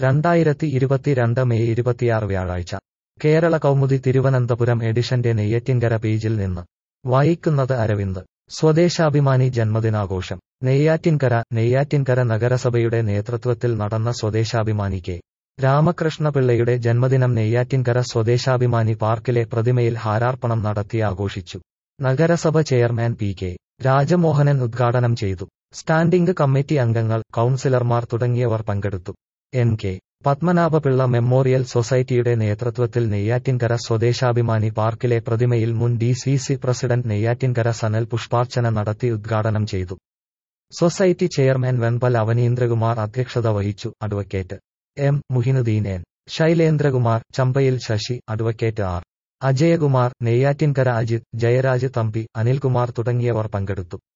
രണ്ടായിരത്തി ഇരുപത്തിരണ്ട് മെയ് ഇരുപത്തിയാറ് വ്യാഴാഴ്ച കേരള കൗമുദി തിരുവനന്തപുരം എഡിഷന്റെ നെയ്യറ്റിൻകര പേജിൽ നിന്ന് വായിക്കുന്നത് അരവിന്ദ് സ്വദേശാഭിമാനി ജന്മദിനാഘോഷം നെയ്യാറ്റിൻകര നെയ്യാറ്റിൻകര നഗരസഭയുടെ നേതൃത്വത്തിൽ നടന്ന സ്വദേശാഭിമാനി കെ രാമകൃഷ്ണപിള്ളയുടെ ജന്മദിനം നെയ്യാറ്റിൻകര സ്വദേശാഭിമാനി പാർക്കിലെ പ്രതിമയിൽ ഹാരാർപ്പണം നടത്തി ആഘോഷിച്ചു നഗരസഭ ചെയർമാൻ പി കെ രാജമോഹനൻ ഉദ്ഘാടനം ചെയ്തു സ്റ്റാൻഡിംഗ് കമ്മിറ്റി അംഗങ്ങൾ കൌൺസിലർമാർ തുടങ്ങിയവർ പങ്കെടുത്തു എൻ കെ പത്മനാഭപിള്ള മെമ്മോറിയൽ സൊസൈറ്റിയുടെ നേതൃത്വത്തിൽ നെയ്യാറ്റിൻകര സ്വദേശാഭിമാനി പാർക്കിലെ പ്രതിമയിൽ മുൻ D C C president Neyyattinkara Sanal പുഷ്പാർച്ചന നടത്തി ഉദ്ഘാടനം ചെയ്തു സൊസൈറ്റി ചെയർമാൻ വെൺപൽ അവനീന്ദ്രകുമാർ അധ്യക്ഷത വഹിച്ചു advocate M Muhinuddin N Shailendrakumar Chambayil Sasi advocate R Ajayakumar Neyyattinkara Ajith Jayaraj Thampi Anilkumar തുടങ്ങിയവർ പങ്കെടുത്തു